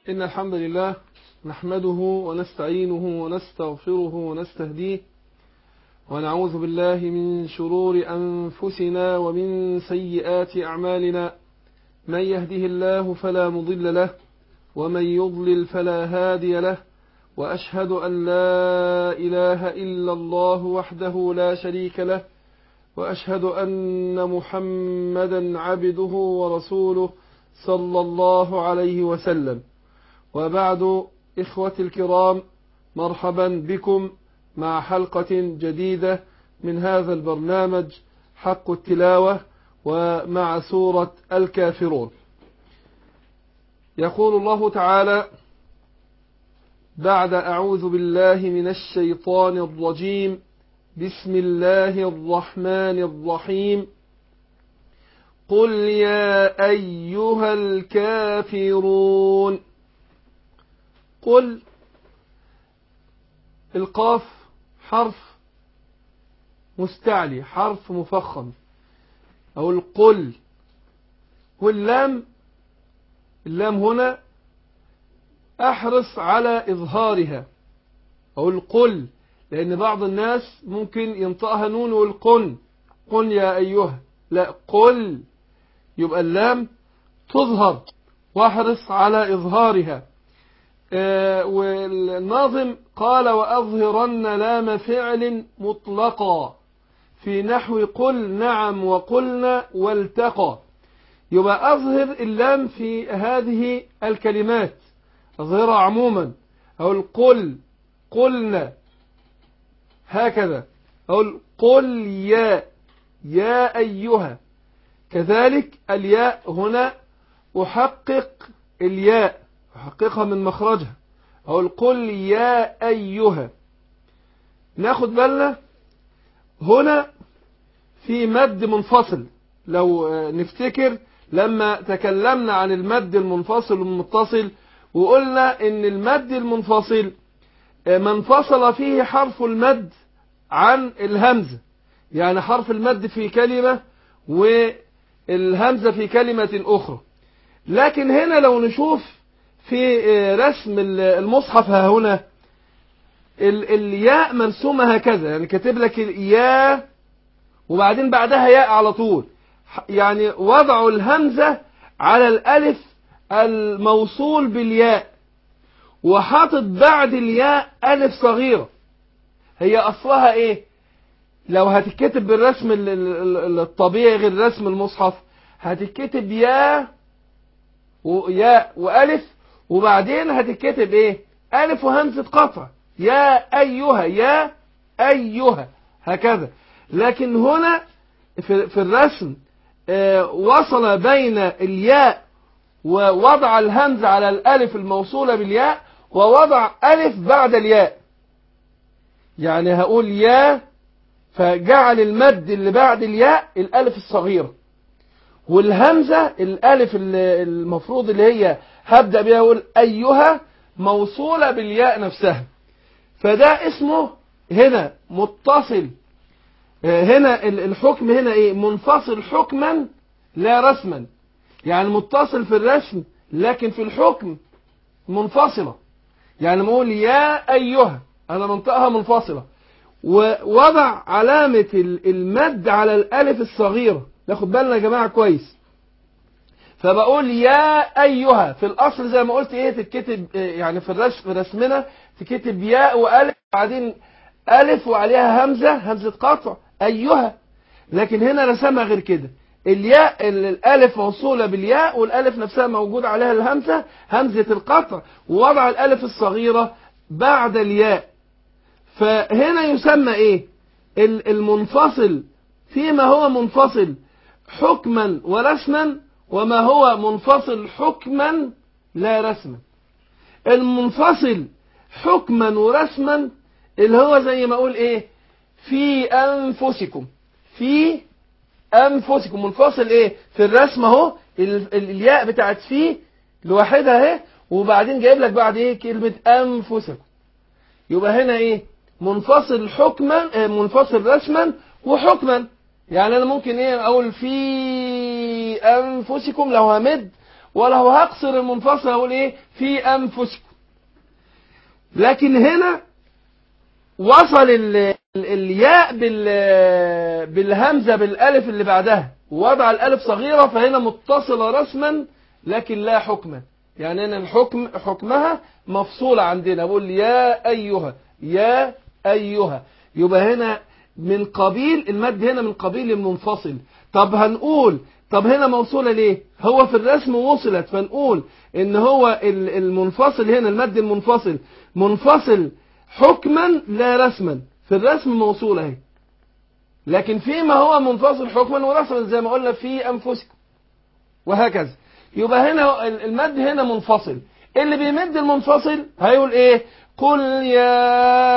إن الحمد لله نحمده ونستعينه ونستغفره ونستهديه ونعوذ بالله من شرور أنفسنا ومن سيئات أعمالنا من يهده الله فلا مضل له ومن يضلل فلا هادي له وأشهد أن لا إله إلا الله وحده لا شريك له وأشهد أن محمدا عبده ورسوله صلى الله عليه وسلم وبعد إخوة الكرام مرحبا بكم مع حلقة جديدة من هذا البرنامج حق التلاوة ومع سورة الكافرون يقول الله تعالى بعد أعوذ بالله من الشيطان الرجيم بسم الله الرحمن الرحيم قل يا أيها الكافرون قل القاف حرف مستعلي حرف مفخم أو القل واللام اللام هنا أحرص على إظهارها أو القل لأن بعض الناس ممكن ينطقها نون والقن قل يا أيها لا قل يبقى اللام تظهر واحرص على إظهارها آه والناظم قال وأظهرن لام فعل مطلقا في نحو قل نعم وقلنا والتقى يبقى أظهر اللام في هذه الكلمات أظهرها عموما أو القل قلنا هكذا أو قل يا يا أيها كذلك الياء هنا أحقق الياء أحققها من مخرجها أو قل يا أيها ناخد بالنا هنا في مد منفصل لو نفتكر لما تكلمنا عن المد المنفصل والمتصل وقلنا ان المد المنفصل ما انفصل فيه حرف المد عن الهمزة يعني حرف المد في كلمة والهمزة في كلمة أخرى لكن هنا لو نشوف في رسم المصحف ها هنا الياء مرسومة هكذا يعني كاتب لك الياء وبعدين بعدها ياء على طول يعني وضعوا الهمزة على الألف الموصول بالياء وحاطط بعد الياء ألف صغيرة هي أصلها إيه لو هتتكتب بالرسم الطبيعي غير رسم المصحف هتتكتب يا وياء وألف وبعدين هتتكتب إيه ألف وهمزة قطع يا أيها يا أيها هكذا لكن هنا في, في الرسم آه وصل بين الياء ووضع الهمزة على الألف الموصولة بالياء ووضع ألف بعد الياء يعني هقول يا فجعل المد اللي بعد الياء الألف الصغيرة والهمزة الألف المفروض اللي هي هبدأ بها أقول أيها موصولة بالياء نفسها فده اسمه هنا متصل هنا الحكم هنا ايه منفصل حكما لا رسما يعني متصل في الرسم لكن في الحكم منفصلة يعني نقول يا أيها أنا منطقها منفصلة ووضع علامة المد على الألف الصغيرة ناخد بالنا يا جماعة كويس فبقول يا أيها في الأصل زي ما قلت إيه تتكتب يعني في الرسم في رسمنا تكتب ياء وألف بعدين ألف وعليها همزة همزة قطع أيها لكن هنا رسمها غير كده الياء الالف موصوله بالياء والالف نفسها موجود عليها الهمزه همزه القطع ووضع الالف الصغيره بعد الياء فهنا يسمى ايه المنفصل فيما هو منفصل حكما ورسما وما هو منفصل حكما لا رسما المنفصل حكما ورسما اللي هو زي ما اقول ايه في انفسكم في انفسكم منفصل ايه في الرسم اهو الياء بتاعت فيه لوحدها اهي وبعدين جايب لك بعد ايه كلمه انفسكم يبقى هنا ايه منفصل حكما منفصل رسما وحكما يعني انا ممكن ايه اقول في انفسكم لو همد ولو هقصر المنفصل هقول ايه في انفسكم لكن هنا وصل ال ال الياء بال بالهمزة بالالف اللي بعدها ووضع الالف صغيرة فهنا متصلة رسما لكن لا حكما يعني هنا الحكم حكمها مفصولة عندنا بقول يا أيها يا أيها يبقى هنا من قبيل المد هنا من قبيل المنفصل طب هنقول طب هنا موصولة ليه هو في الرسم وصلت فنقول ان هو المنفصل هنا المد المنفصل منفصل حكما لا رسما في الرسم موصولة اهي لكن فيما هو منفصل حكما ورسما زي ما قلنا في أنفسكم وهكذا يبقى هنا المد هنا منفصل اللي بيمد المنفصل هيقول ايه قل يا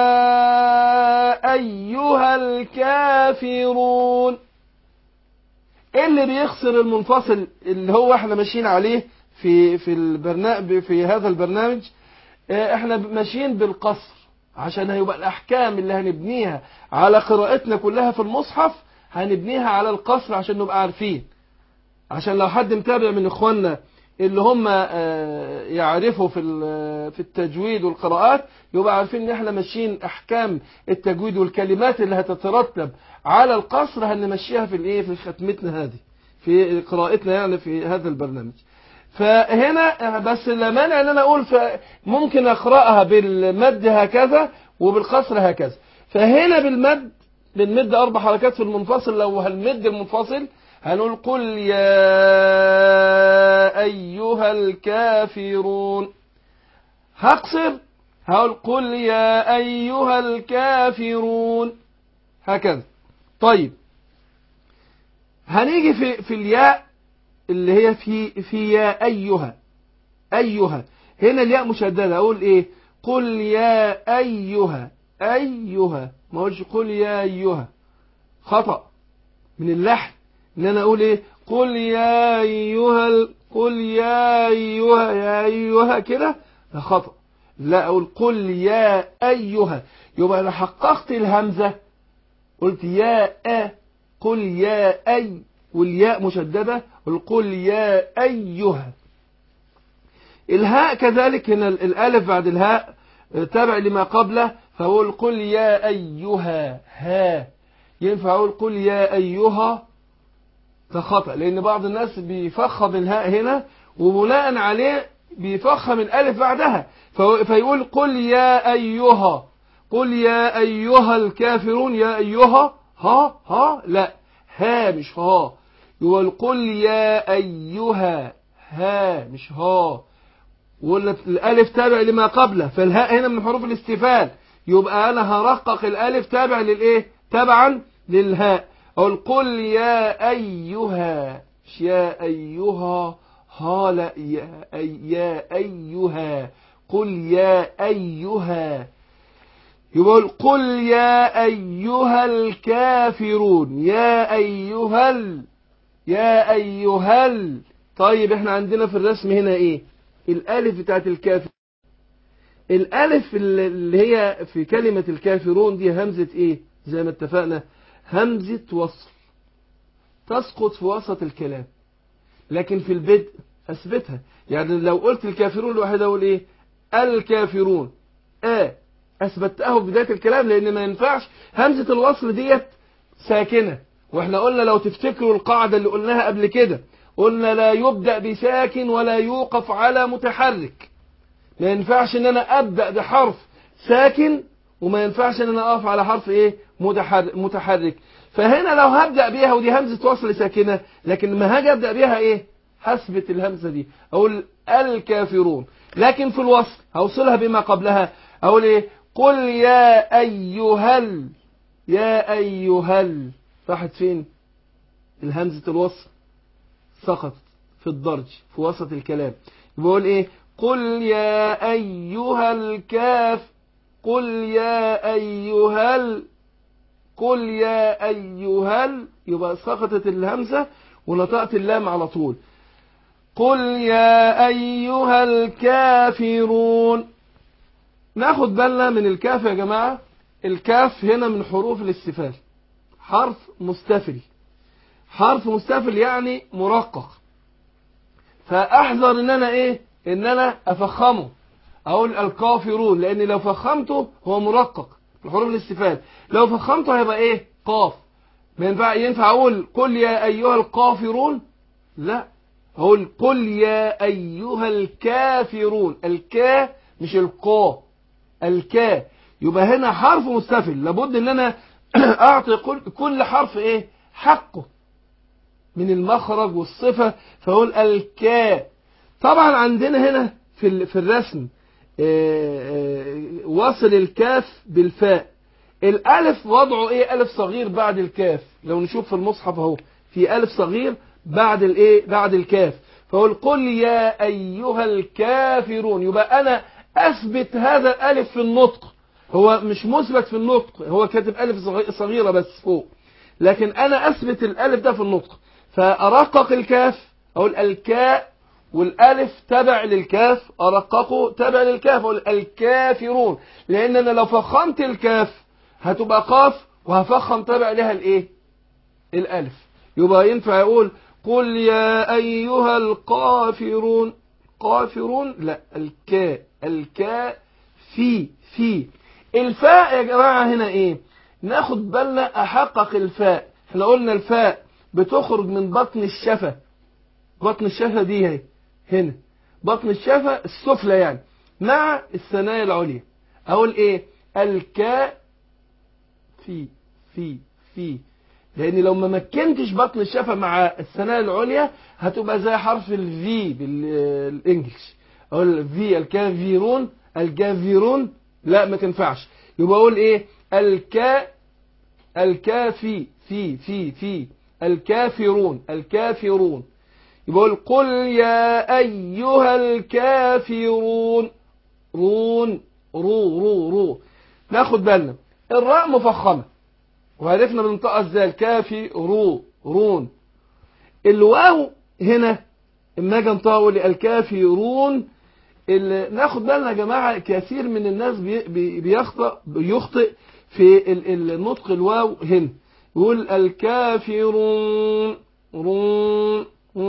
ايها الكافرون اللي بيخسر المنفصل اللي هو احنا ماشيين عليه في في البرنامج في هذا البرنامج احنا ماشيين بالقصر عشان هيبقى الاحكام اللي هنبنيها على قراءتنا كلها في المصحف هنبنيها على القصر عشان نبقى عارفين عشان لو حد متابع من اخواننا اللي هم يعرفوا في في التجويد والقراءات يبقى عارفين ان احنا ماشيين احكام التجويد والكلمات اللي هتترتب على القصر هنمشيها في الايه في ختمتنا هذه في قراءتنا يعني في هذا البرنامج فهنا بس لا مانع ان انا اقول ممكن اقراها بالمد هكذا وبالقصر هكذا فهنا بالمد بنمد اربع حركات في المنفصل لو هنمد المنفصل هنقول قل يا أيها الكافرون هقصر هقول قل يا أيها الكافرون هكذا طيب هنيجي في في الياء اللي هي في في يا أيها أيها هنا الياء مشددة أقول إيه قل يا أيها أيها ما أقولش قل يا أيها خطأ من اللحن ان انا اقول ايه قل يا ايها ال... قل يا ايها يا ايها كده ده خطأ لا اقول قل يا ايها يبقى انا حققت الهمزة قلت يا أ قل يا اي والياء مشددة قل قل يا ايها الهاء كذلك هنا الالف بعد الهاء تابع لما قبله فاقول قل يا ايها ها ينفع اقول قل يا ايها ده خطأ لأن بعض الناس بيفخم الهاء هنا وبناء عليه بيفخم الألف بعدها فيقول قل يا أيها قل يا أيها الكافرون يا أيها ها ها لا ها مش ها يقول قل يا أيها ها مش ها وقلنا الألف تابع لما قبله فالهاء هنا من حروف الاستفال يبقى أنا هرقق الألف تابع للإيه تبعا للهاء أقول قل يا أيها مش يا أيها ها لا يا, أي يا أيها قل يا أيها يقول قل يا أيها الكافرون يا أيها ال يا أيها ال طيب احنا عندنا في الرسم هنا ايه الالف بتاعت الكافر الالف اللي هي في كلمة الكافرون دي همزة ايه زي ما اتفقنا همزة وصل تسقط في وسط الكلام لكن في البدء أثبتها يعني لو قلت الكافرون لوحدها أقول إيه الكافرون آه أثبتها في بداية الكلام لأن ما ينفعش همزة الوصل ديت ساكنة وإحنا قلنا لو تفتكروا القاعدة اللي قلناها قبل كده قلنا لا يبدأ بساكن ولا يوقف على متحرك ما ينفعش ان انا ابدأ بحرف ساكن وما ينفعش ان انا اقف على حرف ايه متحرك, متحرك فهنا لو هبدأ بيها ودي همزة وصل ساكنة لكن ما هاجي ابدأ بيها ايه هثبت الهمزة دي اقول الكافرون لكن في الوصل هوصلها بما قبلها اقول ايه قل يا ايها ال يا ايها ال راحت فين الهمزة الوصل سقطت في الدرج في وسط الكلام بقول ايه قل يا ايها الكاف قل يا ايها ال قل يا ايها ال يبقى سقطت الهمزة ونطقت اللام على طول قل يا ايها الكافرون ناخد بالنا من الكاف يا جماعة الكاف هنا من حروف الاستفال حرف مستفل حرف مستفل يعني مرقق فاحذر ان انا ايه ان انا افخمه اقول الكافرون لان لو فخمته هو مرقق الحروف الاستفهام لو فخمته هيبقى ايه قاف ما ينفع ينفع اقول قل يا ايها الكافرون لا اقول قل يا ايها الكافرون الكا مش القا الكا يبقى هنا حرف مستفل لابد ان انا اعطي كل, كل حرف ايه حقه من المخرج والصفة فاقول الكا طبعا عندنا هنا في في الرسم وصل الكاف بالفاء الالف وضعه ايه الف صغير بعد الكاف لو نشوف في المصحف اهو في الف صغير بعد الايه بعد الكاف فقول قل يا ايها الكافرون يبقى انا اثبت هذا الالف في النطق هو مش مثبت في النطق هو كاتب الف صغيره بس فوق لكن انا اثبت الالف ده في النطق فارقق الكاف اقول الكاء والالف تبع للكاف ارققه تبع للكاف اقول الكافرون لان انا لو فخمت الكاف هتبقى قاف وهفخم تبع لها الايه الالف يبقى ينفع يقول قل يا ايها القافرون قافرون لا الكاء الكاء في في الفاء يا جماعه هنا ايه ناخد بالنا احقق الفاء احنا قلنا الفاء بتخرج من بطن الشفه بطن الشفه دي اهي هنا بطن الشفه السفلى يعني مع الثنايا العليا اقول ايه الكاء في في في لان لو ما مكنتش بطن الشفه مع الثنايا العليا هتبقى زي حرف الفي بالانجلش اقول في الكافيرون الكافيرون لا ما تنفعش يبقى اقول ايه الكاء الكافي في في في الكافرون الكافرون يقول قل يا أيها الكافرون رون رو رو رو ناخد بالنا الراء مفخمة وعرفنا بننطقها ازاي الكافي رو رون الواو هنا اما اجي انطقها اقول الكافرون ناخد بالنا يا جماعه كثير من الناس بي بيخطئ بيخطئ في النطق الواو هنا يقول الكافرون رون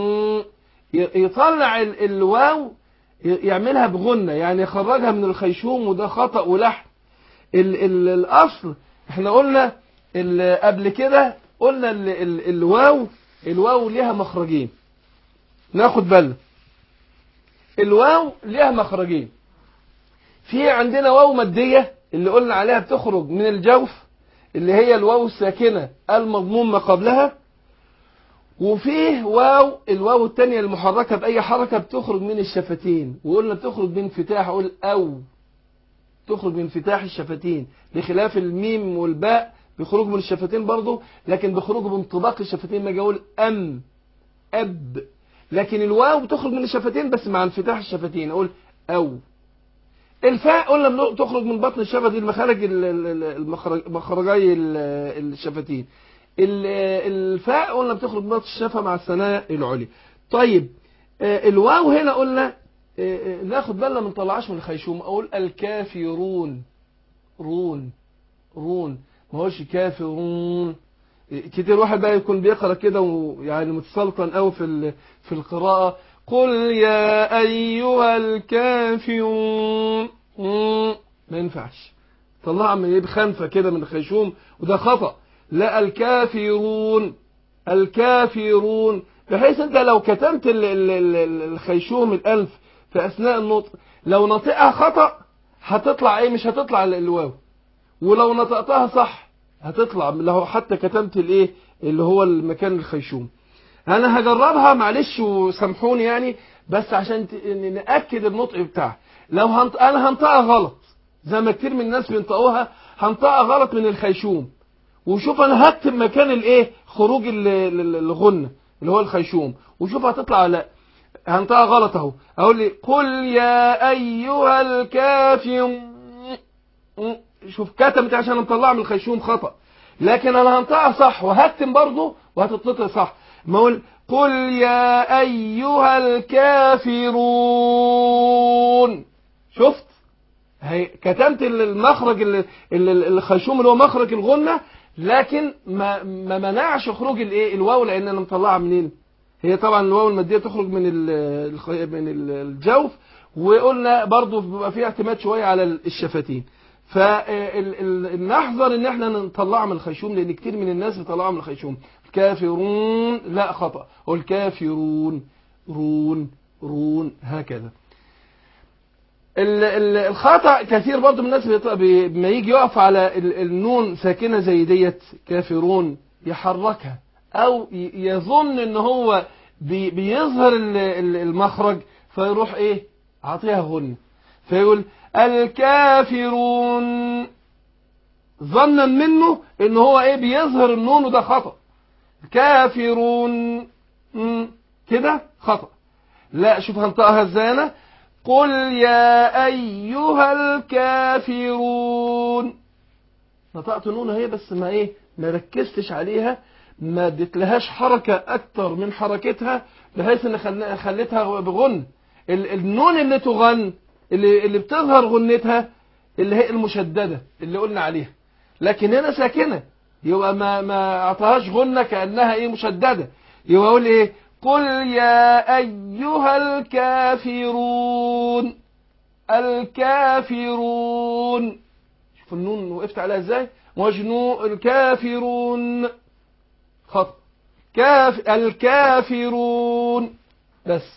يطلع الواو يعملها بغنة يعني يخرجها من الخيشوم وده خطأ ولحن الأصل احنا قلنا قبل كده قلنا ال ال الواو الواو ليها مخرجين ناخد بالنا الواو ليها مخرجين في عندنا واو مادية اللي قلنا عليها بتخرج من الجوف اللي هي الواو الساكنة المضموم ما قبلها وفيه واو الواو الثانية المحركة بأي حركة بتخرج من الشفتين وقلنا بتخرج من انفتاح أقول أو تخرج من انفتاح الشفتين بخلاف الميم والباء بيخرجوا من الشفتين برضه لكن بيخرجوا بانطباق الشفتين ما اجي اقول أم أب لكن الواو بتخرج من الشفتين بس مع انفتاح الشفتين أقول أو الفاء قلنا تخرج من بطن الشفة دي المخارج مخرجي الشفتين الفاء قلنا بتخرج من بطن الشفة مع الثنايا العليا طيب الواو هنا قلنا ناخد بالنا ما نطلعهاش من الخيشوم اقول الكافرون رون رون ما هوش كافرون كتير واحد بقى يكون بيقرا كده ويعني متسلطن قوي في في القراءه قل يا ايها الكافرون ما ينفعش طلعها من بخنفه كده من الخيشوم وده خطأ لا الكافرون الكافرون بحيث انت لو كتمت الخيشوم الالف في اثناء النطق لو نطقها خطأ هتطلع ايه مش هتطلع الواو ولو نطقتها صح هتطلع لو حتى كتمت الايه اللي هو المكان الخيشوم انا هجربها معلش وسامحوني يعني بس عشان ناكد النطق بتاعها لو هنط... انا هنطقها غلط زي ما كتير من الناس بينطقوها هنطقها غلط من الخيشوم وشوف انا هكتب مكان الايه خروج الغنه اللي هو الخيشوم وشوف هتطلع ولا لا هنطقها غلط اهو اقول لي قل يا ايها الكافرون شوف كتمت عشان نطلعها من الخيشوم خطا لكن انا هنطقها صح وهكتم برضه وهتتنطق صح ما اقول قل يا ايها الكافرون شفت هي كتمت المخرج الخيشوم اللي هو مخرج الغنه لكن ما ما منعش خروج الايه الواو لان انا مطلعها منين هي طبعا الواو الماديه تخرج من ال- الخ- من ال- الجوف وقلنا برضو بيبقى فيها اعتماد شويه على الشفتين فنحذر ان احنا نطلعها من الخيشوم لان كتير من الناس بيطلعها من الخيشوم الكافرون لا خطا هو الكافرون رون رون هكذا ال- ال- الخطأ كثير برضو من الناس بيط- بي- بما يجي يقف على ال- النون ساكنة زي ديت كافرون يحركها أو ي- يظن إن هو بي- بيظهر ال- ال- المخرج فيروح إيه عطيها غن فيقول الكافرون ظنا منه إن هو إيه بيظهر النون وده خطأ الكافرون مم، كده خطأ لا شوف هنطقها ازاي انا قل يا ايها الكافرون نطقت نون اهي بس ما ايه ما ركزتش عليها ما اديتلهاش حركة اكتر من حركتها بحيث ان خل- خليتها بغن ال- النون اللي تغن اللي, اللي بتظهر غنتها اللي هي المشددة اللي قلنا عليها لكن هنا ساكنة يبقى ما ما اعطاهاش غنة كأنها ايه مشددة يبقى اقول ايه قل يا ايها الكافرون الكافرون شوف النون وقفت عليها ازاي مجنون الكافرون خط كاف الكافرون بس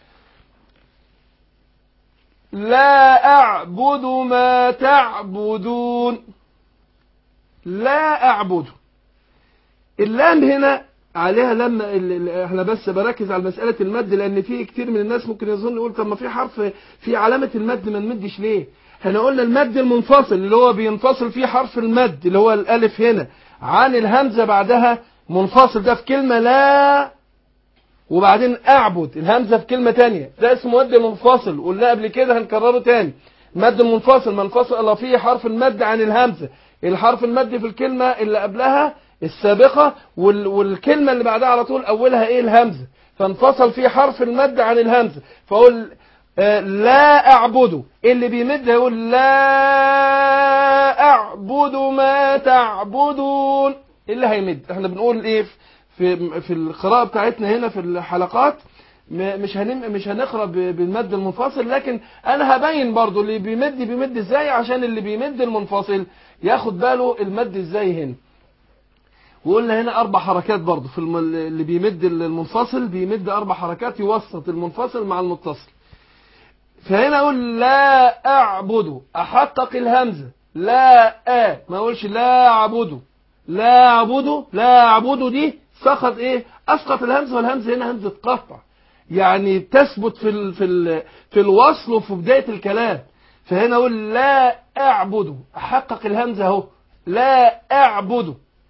لا أعبد ما تعبدون لا أعبد اللام هنا عليها لما ال- ال- احنا بس بركز على مسألة المد لأن في كتير من الناس ممكن يظن يقول طب ما في حرف في علامة المد ما نمدش ليه؟ احنا قلنا المد المنفصل اللي هو بينفصل فيه حرف المد اللي هو الألف هنا عن الهمزة بعدها منفصل ده في كلمة لا وبعدين أعبد الهمزة في كلمة تانية ده اسمه مد منفصل قلنا قبل كده هنكرره تاني مد منفصل منفصل فيه حرف المد عن الهمزة الحرف المد في الكلمة اللي قبلها السابقة وال... والكلمة اللي بعدها على طول أولها إيه الهمزة فانفصل فيه حرف المد عن الهمزة فأقول آه، لا أعبده اللي بيمد يقول لا أعبد ما تعبدون إيه اللي هيمد احنا بنقول إيه في في القراءة بتاعتنا هنا في الحلقات م- مش هنم مش هنقرا ب- بالمد المنفصل لكن انا هبين برضو اللي بيمد بيمد ازاي عشان اللي بيمد المنفصل ياخد باله المد ازاي هنا وقلنا هنا اربع حركات برضو في الم... اللي بيمد المنفصل بيمد اربع حركات يوسط المنفصل مع المتصل فهنا اقول لا اعبد احقق الهمزه لا ا ما اقولش لا اعبده لا اعبده لا اعبده دي سقط ايه اسقط الهمزه والهمزه هنا همزه قطع يعني تثبت في ال... في ال... في الوصل وفي بدايه الكلام فهنا اقول لا اعبده احقق الهمزه اهو لا اعبده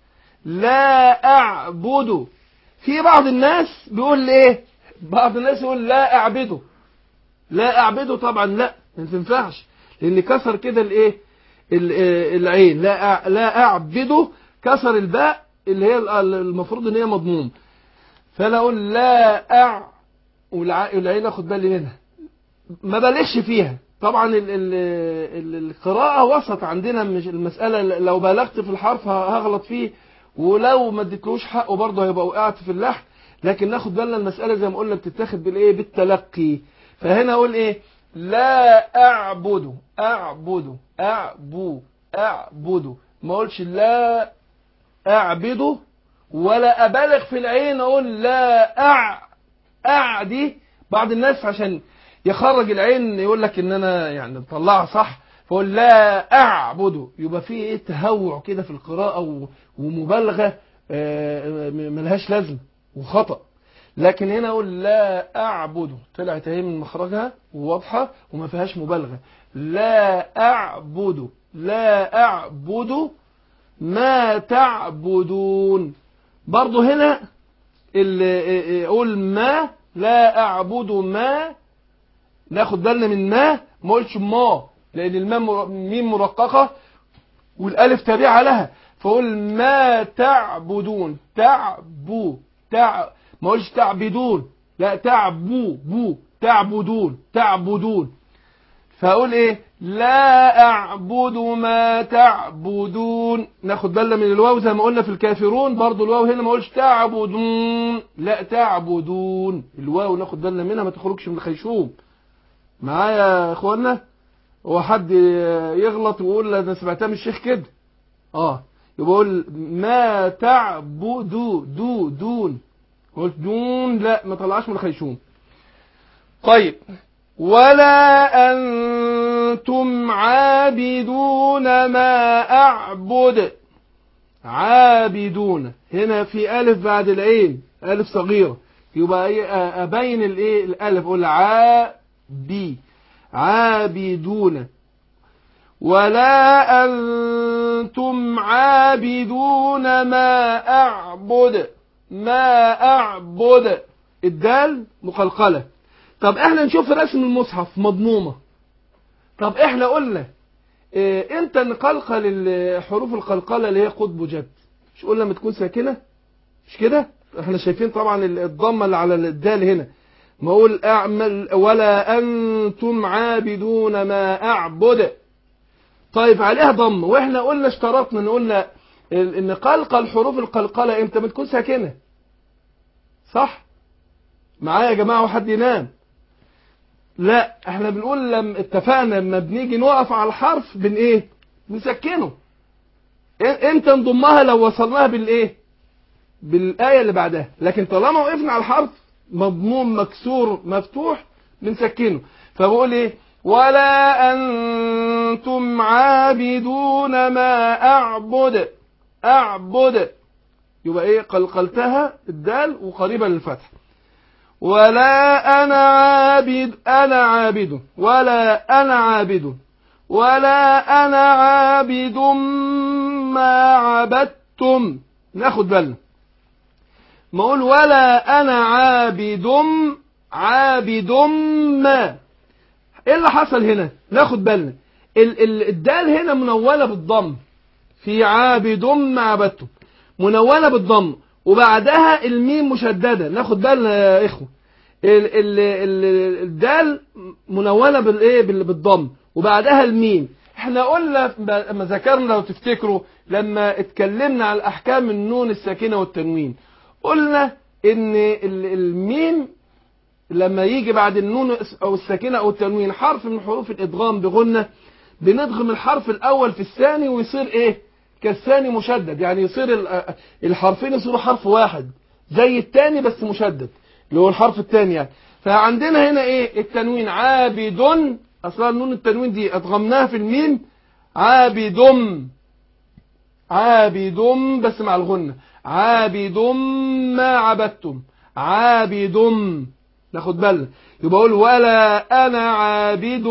لا اعبده في بعض الناس بيقول ايه بعض الناس يقول لا اعبده لا اعبده طبعا لا ما تنفعش لان كسر كده الايه ال- آه، العين لا أع- لا اعبده كسر الباء اللي هي ال- المفروض ان هي مضموم فانا اقول لا اع والع- والعين اخد بالي منها ما بلغش فيها طبعا ال ال ال القراءة وسط عندنا مش المسألة لو بلغت في الحرف ه- هغلط فيه ولو ما اديتلوش حقه برضه هيبقى وقعت في اللحن لكن ناخد بالنا المسألة زي ما قلنا بتتاخد بالايه بالتلقي فهنا اقول ايه لا اعبد اعبد اعبو اعبد ما اقولش لا اعبده ولا ابالغ في العين اقول لا اع اعدي بعض الناس عشان يخرج العين يقول لك ان انا يعني طلعها صح فقول لا اعبده يبقى في ايه تهوع كده في القراءه و- ومبالغه آه، م- ملهاش لازمه وخطا لكن هنا اقول لا اعبده طلعت اهي من مخرجها وواضحه وما فيهاش مبالغه لا اعبده لا اعبد ما تعبدون برضو هنا اللي اقول ما لا اعبد ما ناخد بالنا من ما ما اقولش ما لان الماء مر- ميم مرققه والالف تابعه لها فاقول ما تعبدون تعبو تع ما اقولش تعبدون لا تعبو بو تعبدون تعبدون فاقول ايه لا اعبد ما تعبدون ناخد بالنا من الواو زي ما قلنا في الكافرون برضو الواو هنا ما اقولش تعبدون لا تعبدون الواو ناخد بالنا منها ما تخرجش من الخيشوم معايا يا اخوانا هو حد يغلط ويقول انا سمعتها من الشيخ كده اه يبقى اقول ما تعبدوا دو دون قلت دون لا ما طلعش من الخيشوم طيب ولا أنتم عابدون ما أعبد عابدون هنا في ألف بعد العين ألف صغيرة يبقى إيه أبين الإيه الألف أقول عابي عابدون ولا أنتم عابدون ما أعبد ما أعبد الدال مقلقلة طب احنا نشوف رسم المصحف مضمومة طب احنا قلنا اه انت نقلقل الحروف القلقلة اللي هي قطب جد مش قلنا ما تكون ساكنة مش كده احنا شايفين طبعا الضمة اللي على الدال هنا ما اقول اعمل ولا انتم عابدون ما اعبد طيب عليها ضم واحنا قلنا اشترطنا ان قلنا ان قلقل الحروف القلقلة امتى ما تكون ساكنة صح معايا يا جماعة وحد ينام لا احنا بنقول لما اتفقنا لما بنيجي نقف على الحرف بن ايه نسكنه امتى نضمها لو وصلناها بالايه بالايه اللي بعدها لكن طالما وقفنا على الحرف مضموم مكسور مفتوح بنسكنه فبقول ايه ولا انتم عابدون ما اعبد اعبد يبقى ايه قلقلتها الدال وقريبا للفتح ولا أنا عابد أنا عابد ولا أنا عابد ولا أنا عابد ما عبدتم ناخد بالنا ما اقول ولا أنا عابد عابد ما ايه اللي حصل هنا ناخد بالنا ال ال الدال هنا منونة بالضم في عابد ما عبدتم منونة بالضم وبعدها الميم مشددة ناخد بالنا يا إخوة ال ال ال الدال منونة بالإيه بالضم وبعدها الميم احنا قلنا لما ذكرنا لو تفتكروا لما اتكلمنا عن احكام النون الساكنة والتنوين قلنا ان الميم لما يجي بعد النون او الساكنة او التنوين حرف من حروف الادغام بغنة بندغم الحرف الاول في الثاني ويصير ايه كالثاني مشدد يعني يصير الحرفين يصيروا حرف واحد زي الثاني بس مشدد اللي هو الحرف الثاني يعني فعندنا هنا ايه التنوين عابد اصلا نون التنوين دي ادغمناها في الميم عابد عابد بس مع الغنة عابد ما عبدتم عابد ناخد بالنا يبقى اقول ولا انا عابد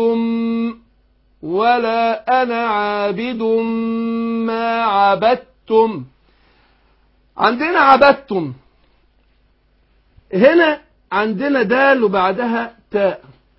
ولا أنا عابد ما عبدتم عندنا عبدتم هنا عندنا دال وبعدها تاء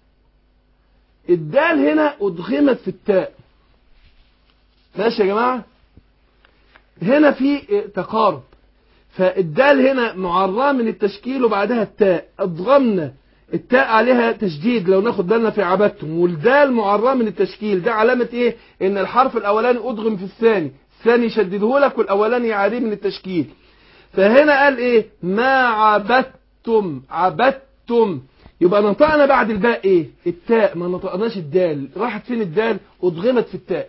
الدال هنا أدغمت في التاء ماشي يا جماعة هنا في تقارب فالدال هنا معراه من التشكيل وبعدها التاء أضغمنا التاء عليها تشديد لو ناخد بالنا في عبدتم والدال معراه من التشكيل ده علامة ايه ان الحرف الاولاني ادغم في الثاني الثاني يشدده لك والاولاني يعريه من التشكيل فهنا قال ايه ما عبدتم عبدتم يبقى نطقنا بعد الباء ايه التاء ما نطقناش الدال راحت فين الدال ادغمت في التاء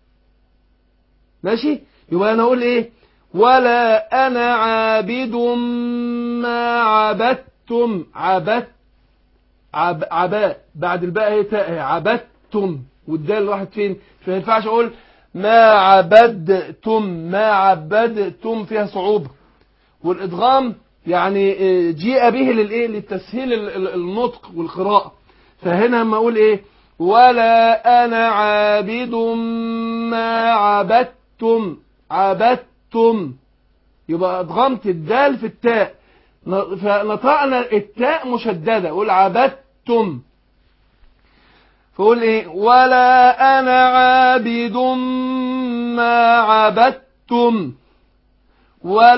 ماشي يبقى انا اقول ايه ولا انا عابد ما عبدتم عبدتم عب... عباء بعد الباء هي تاء هي عبدتم والدال راحت فين فما ينفعش اقول ما عبدتم ما عبدتم فيها صعوبة والادغام يعني جيء به للايه للتسهيل النطق والقراءة فهنا لما اقول ايه ولا انا عابد ما عبدتم عبدتم يبقى ادغمت الدال في التاء فنطقنا التاء مشددة قول عبدتم فقول ايه ولا انا عابد ما عبدتم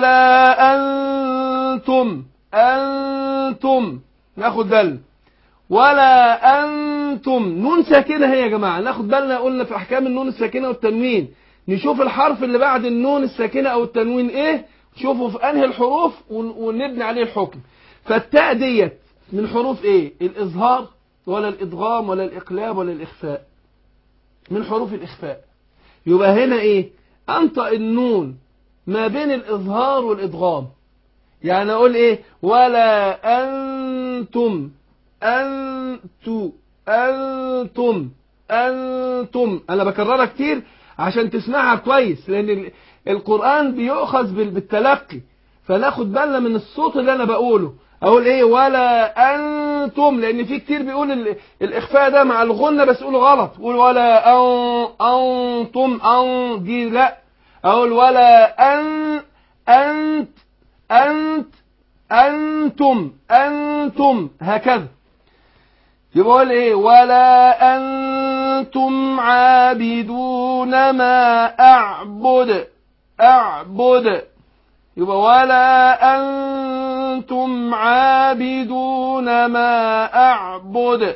ولا انتم انتم ناخد دل ولا أنتم نون ساكنة هي يا جماعة ناخد بالنا قلنا في أحكام النون الساكنة والتنوين نشوف الحرف اللي بعد النون الساكنة أو التنوين إيه شوفوا في أنهي الحروف ون- ونبني عليه الحكم فالتاء ديت من حروف إيه الإظهار ولا الإدغام ولا الإقلاب ولا الإخفاء من حروف الإخفاء يبقى هنا إيه أنطق النون ما بين الإظهار والإدغام يعني أقول إيه ولا أنتم أنتو أنتم أنتم أنا بكررها كتير عشان تسمعها كويس لأن ال- القرآن بيؤخذ بال- بالتلقي فناخد بالنا من الصوت اللي أنا بقوله أقول إيه ولا أنتم لأن في كتير بيقول ال- الإخفاء ده مع الغنة بس يقولوا غلط يقول ولا أن أنتم أن دي لا أقول ولا أن أنت أنت أنتم أنتم هكذا يبقى أقول إيه ولا أنتم عابدون ما أعبد أعبد يبقى ولا أنتم عابدون ما أعبد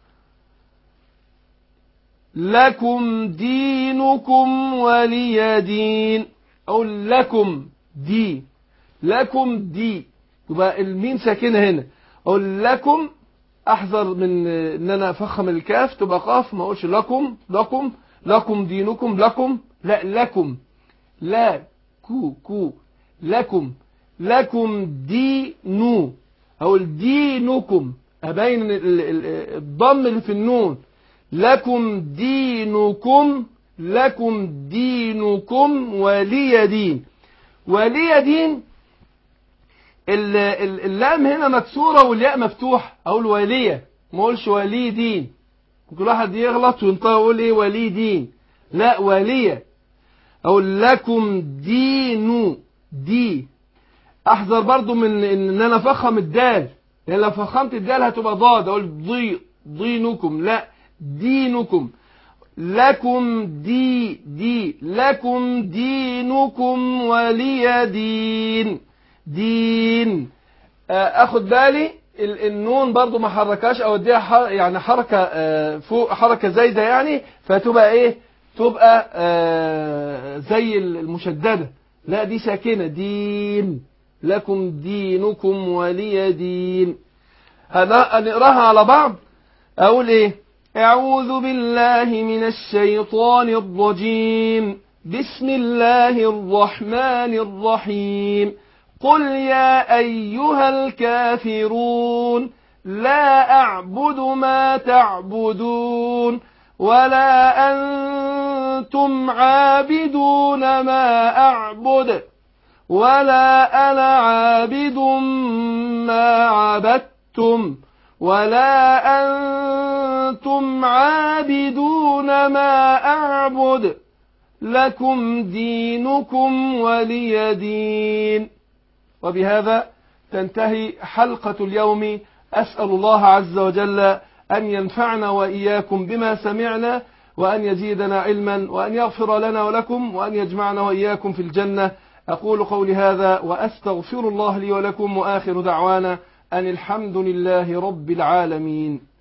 لكم دينكم ولي دين أو لكم دي لكم دي يبقى الميم ساكنة هنا أقول لكم أحذر من إن أنا أفخم الكاف تبقى قاف ما أقولش لكم لكم لكم دينكم لكم لا لكم لا كو كو لكم لكم دينو أقول دينكم أبين ال- ال- ال- الضم اللي في النون لكم دينكم لكم دينكم ولي دين ولي دين ال- ال- اللام هنا مكسورة والياء مفتوح أقول ولية ما أقولش ولي دين كل واحد يغلط وينطق يقول إيه ولي دين لا ولية أقول لكم دين دي أحذر برضو من إن أنا أفخم الدال لأن لو فخمت الدال هتبقى ضاد أقول ضي دينكم لا دينكم لكم دي دي لكم دينكم ولي دين دين آه، اخد بالي ال- النون برضو ما حركاش او اديها ح- يعني حركة آه، فوق حركة زايدة يعني فتبقى ايه تبقى آه، زي المشددة لا دي ساكنة دين لكم دينكم ولي دين هلا- هنقراها على بعض أقول إيه أعوذ بالله من الشيطان الرجيم بسم الله الرحمن الرحيم قل يا أيها الكافرون لا أعبد ما تعبدون ولا أنتم عابدون ما أعبد ولا أنا عابد ما عبدتم ولا أنتم عابدون ما أعبد لكم دينكم ولي دين وبهذا تنتهي حلقة اليوم أسأل الله عز وجل أن ينفعنا وإياكم بما سمعنا وأن يزيدنا علما وأن يغفر لنا ولكم وأن يجمعنا وإياكم في الجنة أقول قولي هذا وأستغفر الله لي ولكم وآخر دعوانا أن الحمد لله رب العالمين